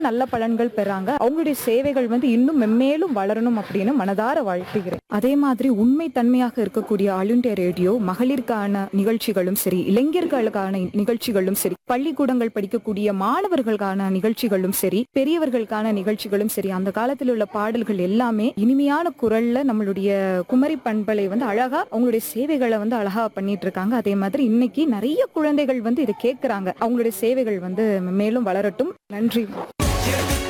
நல்ல பலன்கள் பெறாங்க அவங்களுடைய சேவைகள் வந்து இன்னும் மென்மேலும் வளரணும் அப்படின்னு மனதார வாழ்த்துகிறேன் அதே மாதிரி உண்மை தன்மையாக இருக்கக்கூடிய ஆல் இண்டியா ரேடியோ மகளிருக்கான நிகழ்ச்சிகளும் சரி இளைஞர்களுக்கான நிகழ்ச்சிகளும் சரி பள்ளிக்கூடங்கள் படிக்கக்கூடிய மாணவர்களுக்கான நிகழ்ச்சிகளும் சரி பெரியவர்களுக்கான நிகழ்ச்சிகளும் சரி அந்த காலத்தில் உள்ள பாடல்கள் எல்லாமே இனிமையான குரல்ல நம்மளுடைய குமரி பண்பலை வந்து அழகா அவங்களுடைய சேவைகளை வந்து அழகா பண்ணிட்டு இருக்காங்க அதே மாதிரி இன்னைக்கு நிறைய குழந்தைகள் வந்து இதை கேட்கறாங்க அவங்களுடைய சேவைகள் வந்து மேலும் வளரட்டும் நன்றி